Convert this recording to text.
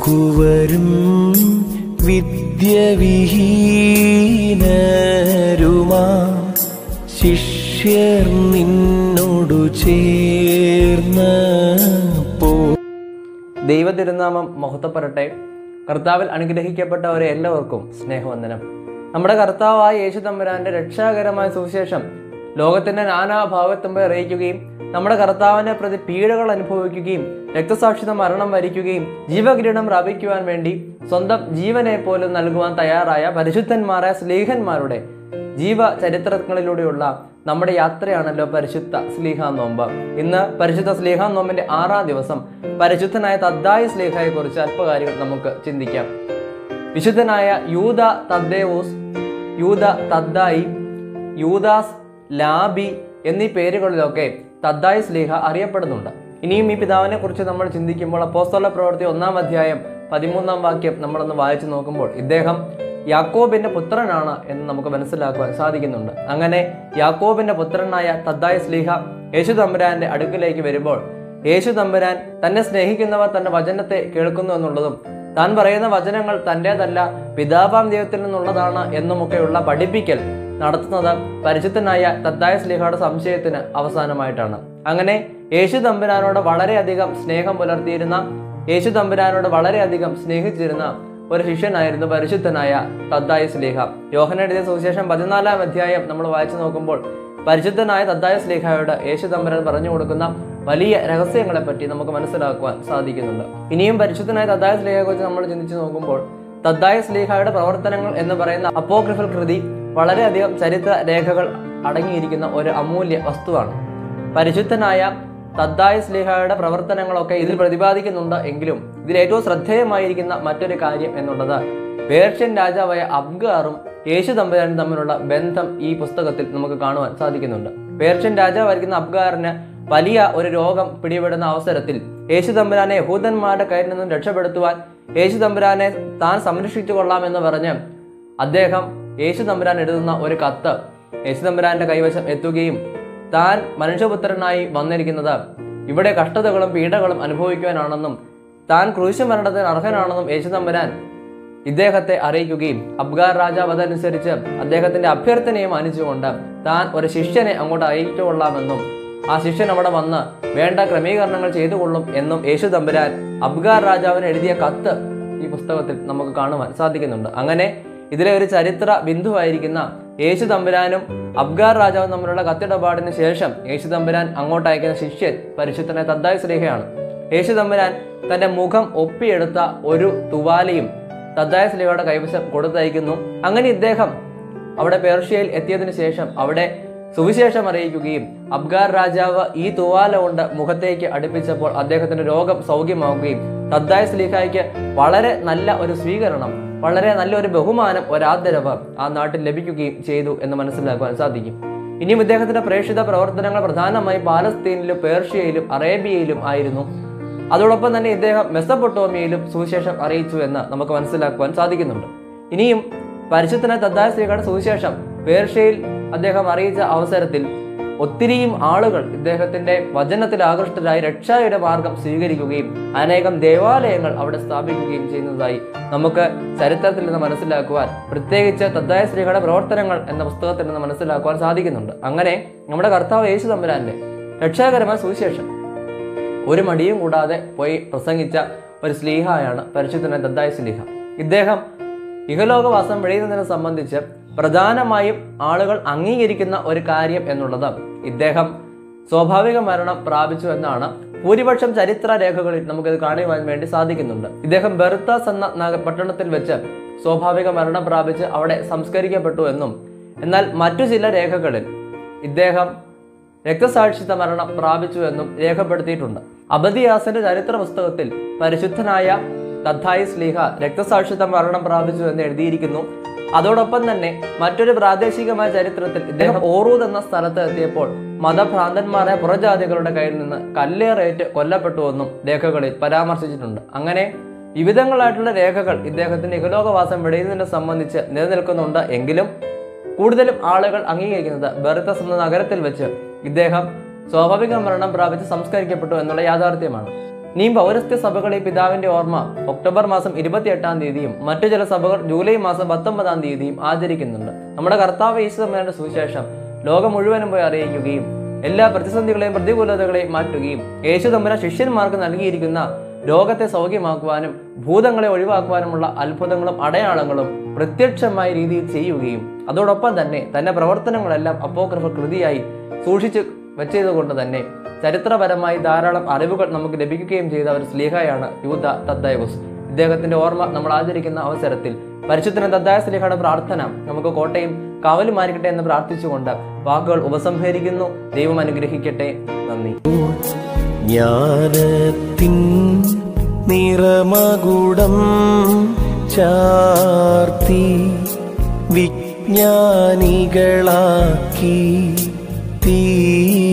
കുവരും വിദ്യവിഹീനരുമാ ശിഷ്യർ നിന്നോടു ചേർന്ന പോ ദൈവ തിരുനാമം മഹത്വപ്പെടട്ടെ കർത്താവിൽ അനുഗ്രഹിക്കപ്പെട്ടവരെ എല്ലാവർക്കും സ്നേഹവന്ദനം നമ്മുടെ കർത്താവായ യേശു തമ്പുരാന്റെ രക്ഷാകരമായ സുവിശേഷം ലോകത്തിന്റെ നാനാഭാവത്തും പോയി അറിയിക്കുകയും നമ്മുടെ കർത്താവിനെ പ്രതി പീഡകൾ അനുഭവിക്കുകയും രക്തസാക്ഷിത മരണം വരിക്കുകയും ജീവകിരീടം പ്രാപിക്കുവാൻ വേണ്ടി സ്വന്തം ജീവനെ പോലും നൽകുവാൻ തയ്യാറായ പരിശുദ്ധന്മാരായ സ്ലീഹന്മാരുടെ ജീവ ചരിത്രങ്ങളിലൂടെയുള്ള നമ്മുടെ യാത്രയാണല്ലോ പരിശുദ്ധ സ്ലീഹ നോമ്പ് ഇന്ന് പരിശുദ്ധ സ്ലീഹ നോമ്പിന്റെ ആറാം ദിവസം പരിശുദ്ധനായ തദ്ദായ സ്ലീഹയെ കുറിച്ച് അല്പകാര്യങ്ങൾ നമുക്ക് ചിന്തിക്കാം വിശുദ്ധനായ യൂത തദ്ദേവൂസ് യൂത തദ്ദായി യൂദാസ് ലാബി എന്നീ പേരുകളിലൊക്കെ തദ്ദായി സ്ലീഹ അറിയപ്പെടുന്നുണ്ട് ഇനിയും ഈ പിതാവിനെ കുറിച്ച് നമ്മൾ ചിന്തിക്കുമ്പോൾ അപ്പോസ്തല പ്രവൃത്തി ഒന്നാം അധ്യായം പതിമൂന്നാം വാക്യം നമ്മളൊന്ന് വായിച്ചു നോക്കുമ്പോൾ ഇദ്ദേഹം യാക്കോബിന്റെ പുത്രനാണ് എന്ന് നമുക്ക് മനസ്സിലാക്കുവാൻ സാധിക്കുന്നുണ്ട് അങ്ങനെ യാക്കോബിന്റെ പുത്രനായ തദ്ദായ സ്ലീഹ യേശു തമ്പുരാന്റെ അടുക്കിലേക്ക് വരുമ്പോൾ യേശു തമ്പുരാൻ തന്നെ സ്നേഹിക്കുന്നവർ തന്റെ വചനത്തെ കേൾക്കുന്നു എന്നുള്ളതും താൻ പറയുന്ന വചനങ്ങൾ തൻ്റെതല്ല പിതാവാം ദൈവത്തിൽ നിന്നുള്ളതാണ് എന്നുമൊക്കെയുള്ള പഠിപ്പിക്കൽ നടത്തുന്നത് പരിശുദ്ധനായ തദ്ദായ സ്ലീഹയുടെ സംശയത്തിന് അവസാനമായിട്ടാണ് അങ്ങനെ യേശു തമ്പുരാനോട് വളരെയധികം സ്നേഹം പുലർത്തിയിരുന്ന യേശു തമ്പുരാനോട് വളരെയധികം സ്നേഹിച്ചിരുന്ന ഒരു ശിഷ്യനായിരുന്നു പരിശുദ്ധനായ തദ്ദായ സ്ലീഹ യോഹന എഴുതിയ സുവിശേഷം പതിനാലാം അധ്യായം നമ്മൾ വായിച്ചു നോക്കുമ്പോൾ പരിശുദ്ധനായ തദ്ദായ സ്ലീഹയോട് യേശു തമ്പുരാൻ പറഞ്ഞു കൊടുക്കുന്ന വലിയ രഹസ്യങ്ങളെ പറ്റി നമുക്ക് മനസ്സിലാക്കുവാൻ സാധിക്കുന്നുണ്ട് ഇനിയും പരിശുദ്ധനായ തദ്ദായ സ്ലീഹയെ കുറിച്ച് നമ്മൾ ചിന്തിച്ചു നോക്കുമ്പോൾ തദ്ദായ സ്ലീഹയുടെ പ്രവർത്തനങ്ങൾ എന്ന് പറയുന്ന അപ്പോക്രിഫൽ കൃതി വളരെയധികം ചരിത്ര രേഖകൾ അടങ്ങിയിരിക്കുന്ന ഒരു അമൂല്യ വസ്തുവാണ് പരിശുദ്ധനായ തദ്ദായ സ്ലീഹയുടെ പ്രവർത്തനങ്ങളൊക്കെ ഇതിൽ പ്രതിപാദിക്കുന്നുണ്ട് എങ്കിലും ഇതിൽ ഏറ്റവും ശ്രദ്ധേയമായിരിക്കുന്ന മറ്റൊരു കാര്യം എന്നുള്ളത് പേർഷ്യൻ രാജാവായ അബ്ഗാറും യേശു തമ്പുരാനും തമ്മിലുള്ള ബന്ധം ഈ പുസ്തകത്തിൽ നമുക്ക് കാണുവാൻ സാധിക്കുന്നുണ്ട് പേർഷ്യൻ രാജാവായിരിക്കുന്ന അബ്ഗാറിന് വലിയ ഒരു രോഗം പിടിപെടുന്ന അവസരത്തിൽ യേശു തമ്പുരാനെ യഹൂദന്മാരുടെ കയ്യിൽ നിന്നും രക്ഷപ്പെടുത്തുവാൻ യേശു തമ്പുരാനെ താൻ സംരക്ഷിച്ചു കൊള്ളാമെന്ന് പറഞ്ഞ് അദ്ദേഹം യേശു തമ്പുരാൻ എഴുതുന്ന ഒരു കത്ത് യേശു തമ്പുരാന്റെ കൈവശം എത്തുകയും താൻ മനുഷ്യപുത്രനായി വന്നിരിക്കുന്നത് ഇവിടെ കഷ്ടതകളും പീഡകളും അനുഭവിക്കുവാനാണെന്നും താൻ ക്രൂശ മരണത്തിന് അർഹനാണെന്നും യേശു തമ്പുരാൻ ഇദ്ദേഹത്തെ അറിയിക്കുകയും അബ്ഗാർ രാജാവ് അതനുസരിച്ച് അദ്ദേഹത്തിന്റെ അഭ്യർത്ഥനയെ മാനിച്ചുകൊണ്ട് താൻ ഒരു ശിഷ്യനെ അങ്ങോട്ട് അയച്ചുകൊള്ളാമെന്നും ആ ശിഷ്യൻ അവിടെ വന്ന് വേണ്ട ക്രമീകരണങ്ങൾ ചെയ്തു കൊള്ളും എന്നും യേശു തമ്പുരാൻ അബ്ഗാർ രാജാവിന് എഴുതിയ കത്ത് ഈ പുസ്തകത്തിൽ നമുക്ക് കാണുവാൻ സാധിക്കുന്നുണ്ട് അങ്ങനെ ഇതിലെ ഒരു ചരിത്ര ബിന്ദുവായിരിക്കുന്ന യേശു തമ്പുരാനും അബ്ഗാർ രാജാവും തമ്മിലുള്ള കത്തിടപാടിന് ശേഷം യേശു തമ്പുരാൻ അങ്ങോട്ട് അയക്കുന്ന ശിഷ്യൻ പരിശുദ്ധനെ തദ്ദായ സ്നേഹയാണ് യേശു തമ്പുരാൻ തന്റെ മുഖം ഒപ്പിയെടുത്ത ഒരു തുവാലയും തദ്ദായ സ്ലീഹയുടെ കൈവശം കൊടുത്തയക്കുന്നു അങ്ങനെ ഇദ്ദേഹം അവിടെ പേർഷ്യയിൽ എത്തിയതിനു ശേഷം അവിടെ സുവിശേഷം അറിയിക്കുകയും അബ്ഗാർ രാജാവ് ഈ തുവാല കൊണ്ട് മുഖത്തേക്ക് അടുപ്പിച്ചപ്പോൾ അദ്ദേഹത്തിന്റെ രോഗം സൗഖ്യമാവുകയും തദ്ദായ സ്ലീഹായ്ക്ക് വളരെ നല്ല ഒരു സ്വീകരണം വളരെ നല്ലൊരു ബഹുമാനം ഒരാദരവ് ആ നാട്ടിൽ ലഭിക്കുകയും ചെയ്തു എന്ന് മനസ്സിലാക്കുവാൻ സാധിക്കും ഇനിയും ഇദ്ദേഹത്തിന്റെ പ്രേക്ഷിത പ്രവർത്തനങ്ങൾ പ്രധാനമായും പാലസ്തീനിലും പേർഷ്യയിലും അറേബ്യയിലും ആയിരുന്നു അതോടൊപ്പം തന്നെ ഇദ്ദേഹം മെസ്സപ്പൊട്ടോമിയയിലും സുവിശേഷം അറിയിച്ചു എന്ന് നമുക്ക് മനസ്സിലാക്കുവാൻ സാധിക്കുന്നുണ്ട് ഇനിയും പരിശുദ്ധനായ തദ്ദായ സ്ത്രീകളുടെ സുവിശേഷം പേർഷ്യയിൽ അദ്ദേഹം അറിയിച്ച അവസരത്തിൽ ഒത്തിരിയും ആളുകൾ ഇദ്ദേഹത്തിന്റെ വചനത്തിൽ ആകൃഷ്ടരായി രക്ഷയുടെ മാർഗം സ്വീകരിക്കുകയും അനേകം ദേവാലയങ്ങൾ അവിടെ സ്ഥാപിക്കുകയും ചെയ്യുന്നതായി നമുക്ക് ചരിത്രത്തിൽ നിന്ന് മനസ്സിലാക്കുവാൻ പ്രത്യേകിച്ച് തദ്ദായ സ്ത്രീകളുടെ പ്രവർത്തനങ്ങൾ എന്ന പുസ്തകത്തിൽ നിന്ന് മനസ്സിലാക്കുവാൻ സാധിക്കുന്നുണ്ട് അങ്ങനെ നമ്മുടെ കർത്താവ് യേശു തമ്പുരാന്റെ രക്ഷാകരമായ സുവിശേഷം ഒരു മടിയും കൂടാതെ പോയി പ്രസംഗിച്ച ഒരു സ്ലീഹായാണ് പരിശുദ്ധനായ ദദ്ദായ സ്ലീഹ ഇദ്ദേഹം ഇഹലോകവാസം വെളിയുന്നതിനെ സംബന്ധിച്ച് പ്രധാനമായും ആളുകൾ അംഗീകരിക്കുന്ന ഒരു കാര്യം എന്നുള്ളത് ഇദ്ദേഹം സ്വാഭാവിക മരണം പ്രാപിച്ചു എന്നാണ് ഭൂരിപക്ഷം ചരിത്ര രേഖകളിൽ നമുക്കിത് കാണുവാൻ വേണ്ടി സാധിക്കുന്നുണ്ട് ഇദ്ദേഹം ബെർത്താസ് എന്ന നഗ- പട്ടണത്തിൽ വെച്ച് സ്വാഭാവിക മരണം പ്രാപിച്ച് അവിടെ സംസ്കരിക്കപ്പെട്ടു എന്നും എന്നാൽ മറ്റു ചില രേഖകളിൽ ഇദ്ദേഹം രക്തസാക്ഷിത്വ മരണം പ്രാപിച്ചു എന്നും രേഖപ്പെടുത്തിയിട്ടുണ്ട് അബദിയാസിന്റെ ചരിത്ര പുസ്തകത്തിൽ പരിശുദ്ധനായ തദ്ദായി സ്ലീഹ രക്തസാക്ഷിത്വ മരണം പ്രാപിച്ചു എന്ന് എഴുതിയിരിക്കുന്നു അതോടൊപ്പം തന്നെ മറ്റൊരു പ്രാദേശികമായ ചരിത്രത്തിൽ ഇദ്ദേഹം ഓറൂദ് എന്ന സ്ഥലത്ത് എത്തിയപ്പോൾ മതഭ്രാന്തന്മാരായ പുറജാതികളുടെ കയ്യിൽ നിന്ന് കല്ലേറേറ്റ് കൊല്ലപ്പെട്ടുവെന്നും രേഖകളിൽ പരാമർശിച്ചിട്ടുണ്ട് അങ്ങനെ വിവിധങ്ങളായിട്ടുള്ള രേഖകൾ ഇദ്ദേഹത്തിന്റെ ഇഹലോകവാസം വെടിയുന്നതിനെ സംബന്ധിച്ച് നിലനിൽക്കുന്നുണ്ട് എങ്കിലും കൂടുതലും ആളുകൾ അംഗീകരിക്കുന്നത് ബെർത്തസ് എന്ന നഗരത്തിൽ വെച്ച് ഇദ്ദേഹം സ്വാഭാവിക മരണം പ്രാപിച്ച് സംസ്കരിക്കപ്പെട്ടു എന്നുള്ള യാഥാർത്ഥ്യമാണ് നീ പൗരസ്ത്യ സഭകളെ പിതാവിന്റെ ഓർമ്മ ഒക്ടോബർ മാസം ഇരുപത്തിയെട്ടാം തീയതിയും മറ്റു ചില സഭകൾ ജൂലൈ മാസം പത്തൊമ്പതാം തീയതിയും ആചരിക്കുന്നുണ്ട് നമ്മുടെ കർത്താവ് യേശുദമ്മയുടെ സുവിശേഷം ലോകം മുഴുവനും പോയി അറിയിക്കുകയും എല്ലാ പ്രതിസന്ധികളെയും പ്രതികൂലതകളെയും മാറ്റുകയും യേശു തമ്പുരാൻ ശിഷ്യന്മാർക്ക് നൽകിയിരിക്കുന്ന രോഗത്തെ സൗഖ്യമാക്കുവാനും ഭൂതങ്ങളെ ഒഴിവാക്കുവാനുമുള്ള അത്ഭുതങ്ങളും അടയാളങ്ങളും പ്രത്യക്ഷമായ രീതിയിൽ ചെയ്യുകയും അതോടൊപ്പം തന്നെ തന്റെ പ്രവർത്തനങ്ങളെല്ലാം അപ്പോക്രഫ കൃതിയായി സൂക്ഷിച്ച് വെച്ചതുകൊണ്ട് തന്നെ ചരിത്രപരമായി ധാരാളം അറിവുകൾ നമുക്ക് ലഭിക്കുകയും ചെയ്ത ഒരു സ്ലീഹയാണ് യൂത തദ്ദൈവസ് ഇദ്ദേഹത്തിന്റെ ഓർമ്മ നമ്മൾ ആചരിക്കുന്ന അവസരത്തിൽ പരിശുദ്ധന തദ്ദായ സ്ലീഹയുടെ പ്രാർത്ഥന നമുക്ക് കോട്ടയം കാവലുമാരിക്കട്ടെ എന്ന് പ്രാർത്ഥിച്ചുകൊണ്ട് വാക്കുകൾ ഉപസംഹരിക്കുന്നു ദൈവം അനുഗ്രഹിക്കട്ടെ നന്ദി ജ്ഞാനത്തിൻ നിറമകുടം ചാർത്തി വിജ്ഞാനികളാക്കി തീർത്തവനേ